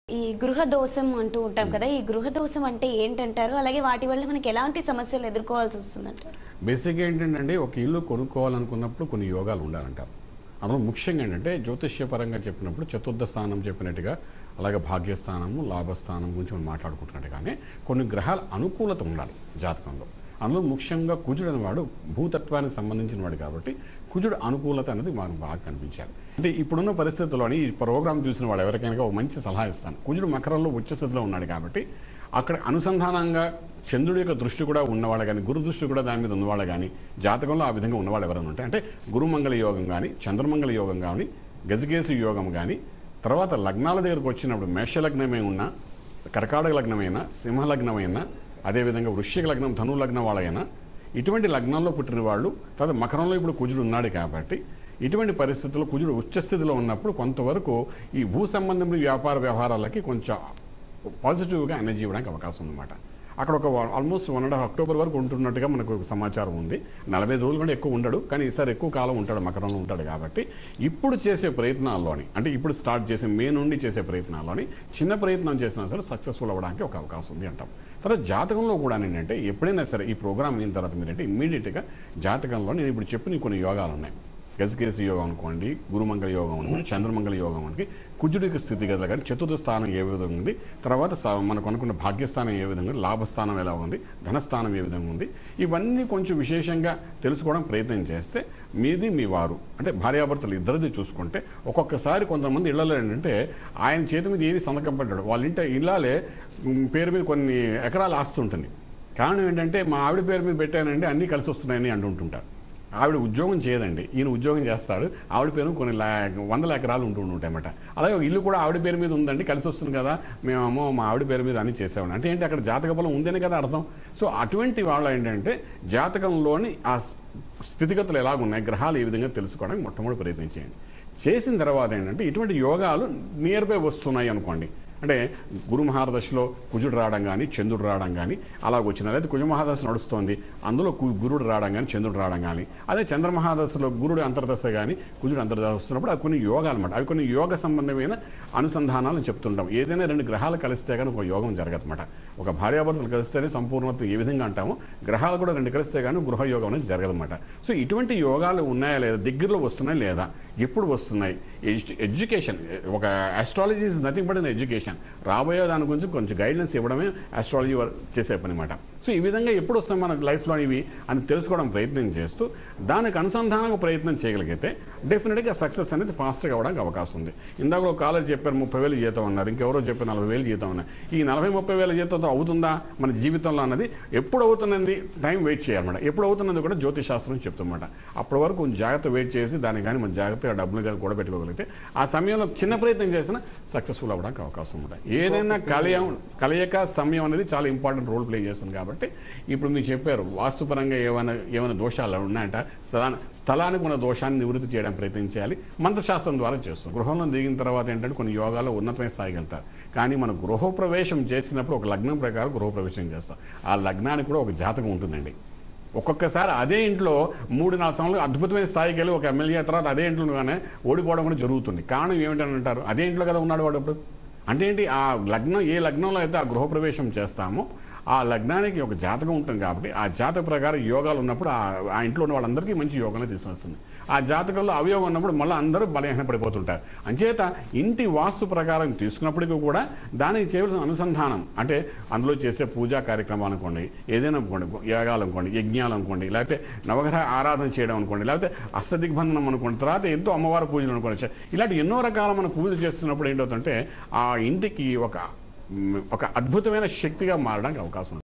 ఈ గృహ దోషం అంటూ ఉంటాం కదా ఈ గృహ దోషం అంటే ఏంటంటారు అలాగే వాటి వల్ల మనకి ఎలాంటి సమస్యలు ఎదుర్కోవాల్సి వస్తుందంటారు బేసిక్గా ఏంటంటే ఒక ఇల్లు కొనుక్కోవాలనుకున్నప్పుడు కొన్ని యోగాలు ఉండాలంటారు అందులో ముఖ్యంగా ఏంటంటే జ్యోతిష్యపరంగా చెప్పినప్పుడు చతుర్థ స్థానం చెప్పినట్టుగా అలాగే భాగ్యస్థానము లాభస్థానం గురించి మనం మాట్లాడుకుంటున్నట్టుగానే కొన్ని గ్రహాల అనుకూలత ఉండాలి జాతకంలో అందులో ముఖ్యంగా కుజుడు అనేవాడు భూతత్వానికి సంబంధించిన వాడు కాబట్టి కుజుడు అనుకూలత అనేది మనకు బాగా కనిపించాలి అంటే ఇప్పుడున్న పరిస్థితుల్లోని ఈ ప్రోగ్రామ్ చూసిన వాళ్ళు ఎవరికైనా ఒక మంచి సలహా ఇస్తాను కుజుడు మకరంలో ఉచ్చ స్థితిలో ఉన్నాడు కాబట్టి అక్కడ అనుసంధానంగా చంద్రుడి యొక్క దృష్టి కూడా ఉన్నవాళ్ళు కానీ గురు దృష్టి కూడా దాని మీద ఉన్నవాళ్ళు కానీ జాతకంలో ఆ విధంగా ఉన్నవాళ్ళు ఎవరైనా ఉంటే అంటే గురుమంగళ యోగం కానీ చంద్రమంగళ యోగం కానీ గజకేసు యోగం కానీ తర్వాత లగ్నాల దగ్గరకు వచ్చినప్పుడు మేషలగ్నమే ఉన్నా కర్కాటక లగ్నమైనా సింహలగ్నమైనా అదేవిధంగా వృశ్చిక లగ్నం ధను లగ్నం వాళ్ళైనా ఇటువంటి లగ్నంలో పుట్టిన వాళ్ళు తర్వాత మకరంలో ఇప్పుడు కుజుడు ఉన్నాడు కాబట్టి ఇటువంటి పరిస్థితుల్లో కుజుడు ఉచ్చస్థితిలో ఉన్నప్పుడు కొంతవరకు ఈ భూ సంబంధమైన వ్యాపార వ్యవహారాలకి కొంచెం పాజిటివ్గా ఎనర్జీ ఇవ్వడానికి అవకాశం ఉందన్నమాట అక్కడ ఒక almost one and half October వరకు ఉంటున్నట్టుగా మనకు ఒక సమాచారం ఉంది నలభై రోజులు కూడా ఎక్కువ ఉండడు కానీ ఈసారి ఎక్కువ కాలం ఉంటాడు మకరంలో ఉంటాడు కాబట్టి ఇప్పుడు చేసే ప్రయత్నాల్లోని అంటే ఇప్పుడు స్టార్ట్ చేసే మే నుండి చేసే ప్రయత్నాల్లోని చిన్న ప్రయత్నం చేసినా సరే సక్సెస్ఫుల్ అవ్వడానికి ఒక అవకాశం ఉంది అంటాం తర్వాత జాతకంలో కూడా ఏంటంటే ఎప్పుడైనా సరే ఈ ప్రోగ్రామ్ అయిన తర్వాత మీరంటే ఇమ్మీడియట్గా జాతకంలో నేను ఇప్పుడు చెప్పిన కొన్ని యోగాలు ఉన్నాయి గజకేసి యోగం అనుకోండి గురుమంగళ యోగం అనుకోండి చంద్రమంగళ యోగం అనుకోండి కుజుడికి స్థితిగతులు కానీ చతుర్థ స్థానం ఏ విధంగా ఉంది తర్వాత స- మనకు అనుకున్న భాగ్యస్థానం ఏ విధంగా ఉంది లాభస్థానం ఎలా ఉంది ధనస్థానం ఏ విధంగా ఉంది ఇవన్నీ కొంచెం విశేషంగా తెలుసుకోవడం ప్రయత్నం చేస్తే మీది మీ వారు అంటే భార్యాభర్తలు ఇద్దరిది చూసుకుంటే ఒక్కొక్కసారి కొంతమంది ఇళ్లలో ఏంటంటే ఆయన చేతి మీద ఏది సంతకం పడ్డాడు వాళ్ళ ఇంట ఇళ్ళాలే ఉమ్, పేరు మీద కొన్ని ఎకరాలు ఆస్తి ఉంటుంది కారణం ఏంటంటే మా ఆవిడ పేరు మీద పెట్టానండి అన్నీ కలిసి వస్తున్నాయని అంటుంటుంటారు ఆవిడ ఉద్యోగం చేయదండి ఈయన ఉద్యోగం చేస్తాడు ఆవిడ పేరు కొన్ని లా- వందల ఎకరాలు ఉంటూ ఉంటాయన్నమాట అలాగే ఒక ఇల్లు కూడా ఆవిడ పేరు మీద ఉందండి కలిసి వస్తుంది కదా మేమేమో మా ఆవిడ పేరు మీద అన్ని చేసామండి అంటే ఏంటి అక్కడ జాతక బలం ఉందనే కదా అర్థం సో అటువంటి వాళ్ళు ఏంటంటే జాతకంలోని ఆ స్థితిగతులు ఎలాగున్నాయి గ్రహాలు ఏ విధంగా తెలుసుకోవడానికి మొట్టమొదటి ప్రయత్నం చేయండి చేసిన తర్వాత ఏంటంటే ఇటువంటి యోగాలు నియర్ బై వస్తున్నాయి అనుకోండి అంటే గురు మహాదశలో కుజుడు రావడం కానీ చంద్రుడు రావడం కానీ అలాగ వచ్చిన లేదా కుజ మహాదశ నడుస్తోంది అందులో కు- గురుడు రావడం కానీ చంద్రుడు రావడం కానీ అదే చంద్ర మహాదశలో గురుడు అంతర్దశ కానీ కుజుడు అంతర్దశ వస్తున్నప్పుడు అవి కొన్ని యోగాలు అనమాట అవి కొన్ని యోగ సంబంధమైన అనుసంధానాలను చెప్తుంటాం ఏదైనా రెండు గ్రహాలు కలిస్తే కానీ ఒక యోగం జరగదన్నమాట ఒక భార్యాభర్తలు కలిస్తేనే సంపూర్ణత్వం ఏ విధంగా అంటామో గ్రహాలు కూడా రెండు కలిస్తే కానీ గృహ యోగం అనేది జరగదన్నమాట సో ఇటువంటి యోగాలు ఉన్నాయా లేదా దగ్గరలో వస్తున్నాయి లేదా ఎప్పుడు వస్తున్నాయి ఎడ్యు- ఎడ్యుకేషన్ ఒక astrology is nothing but in education రాబోయే దాని గురించి కొంచెం గైడెన్స్ ఇవ్వడమే ఆస్ట్రాలజీ చేసే పని అనమాట సో ఈ విధంగా ఎప్పుడు వస్తాయి మన లైఫ్లో ఇవి అని తెలుసుకోవడం ప్రయత్నం చేస్తూ దానికి అనుసంధానంగా ప్రయత్నం చేయగలిగితే డెఫినెట్గా సక్సెస్ అనేది ఫాస్ట్గా అవ్వడానికి అవకాశం ఉంది ఇందాక ఒక కాలేజ్ చెప్పారు ముప్పై వేలు జీతం అన్నారు ఇంకెవరో చెప్పారు నలభై వేలు జీతం అన్నారు ఈ నలభై ముప్పై వేల జీతంతో అవుతుందా మన జీవితంలో అన్నది ఎప్పుడు అవుతున్నది టైం వెయిట్ చేయాలన్నమాట ఎప్పుడు అవుతున్నది కూడా జ్యోతిష్ శాస్త్రం చెప్తుందన్నమాట అప్పటి వరకు కొంచెం జాగ్రత్త వెయిట్ చేసి దానికి కానీ మన జాగ్రత్తగా డబ్బులు కానీ కూడా పెట్టుకోగలిగితే ఆ సమయంలో చిన్న ప్రయత్నం చేసినా సక్సెస్ఫుల్ అవ్వడానికి అవకాశం ఉంది ఏదైనా కలయం కలయిక సమయం అనేది చాలా ఇంపార్టెంట్ రోల్ ప్లే చేస్తుంది కాబట్టి ఇప్పుడు మీరు చెప్పారు వాస్తుపరంగా ఏమైనా ఏమైనా దోషాలు ఉన్నాయంట స్థలాన్ని స్థలానికి ఉన్న దోషాన్ని నివృత్తి చేయడానికి ప్రయత్నం చేయాలి మంత్రశాస్త్రం ద్వారా చేస్తాం గృహంలో దిగిన తర్వాత ఏంటంటే కొన్ని యోగాలు ఉన్నతమైన స్థాయికి వెళ్తారు కానీ మనం గృహప్రవేశం చేసినప్పుడు ఒక లగ్నం ప్రకారం గృహప్రవేశం చేస్తాం ఆ లగ్నానికి కూడా ఒక జాతకం ఉంటుందండి ఒక్కొక్కసారి అదే ఇంట్లో మూడు నాలుగు సంవత్సరాలు అద్భుతమైన స్థాయికి వెళ్ళి ఒక ఎమ్మెల్యే తర్వాత అదే ఇంట్లోనే ఓడిపోవడం కూడా జరుగుతుంది కారణం ఏమిటని అంటారు అదే ఇంట్లో కదా ఉన్నాడు వాడు అప్పుడు అంటే ఏంటి ఆ లగ్నం ఏ లగ్నంలో అయితే ఆ గృహప్రవేశం చేస్తామో ఆ లగ్నానికి ఒక జాతకం ఉంటుంది కాబట్టి ఆ జాతక ప్రకారం యోగాలు ఉన్నప్పుడు ఆ ఆ ఇంట్లో ఉన్న వాళ్ళందరికీ మంచి యోగానే తీసుకొస్తుంది ఆ జాతకంలో అవయోగం ఉన్నప్పుడు మళ్ళీ అందరూ బలహీన పడిపోతుంటారు అంచేత ఇంటి వాస్తు ప్రకారం తీసుకున్నప్పటికీ కూడా దానికి చేయవలసిన అనుసంధానం అంటే అందులో చేసే పూజా కార్యక్రమాలు అనుకోండి ఏదైనా అనుకోండి యాగాలు అనుకోండి యజ్ఞాలు అనుకోండి లేకపోతే నవగ్రహ ఆరాధన చేయడం అనుకోండి లేకపోతే అష్టదిగ్బంధనం అనుకోండి తర్వాత ఎంతో అమ్మవారి పూజలు అనుకోండి ఇలాంటి ఎన్నో రకాల మన పూజలు చేస్తున్నప్పుడు ఏంటవుతుంటే ఆ ఇంటికి ఒక ఒక అద్భుతమైన శక్తిగా మారడానికి అవకాశం ఉంది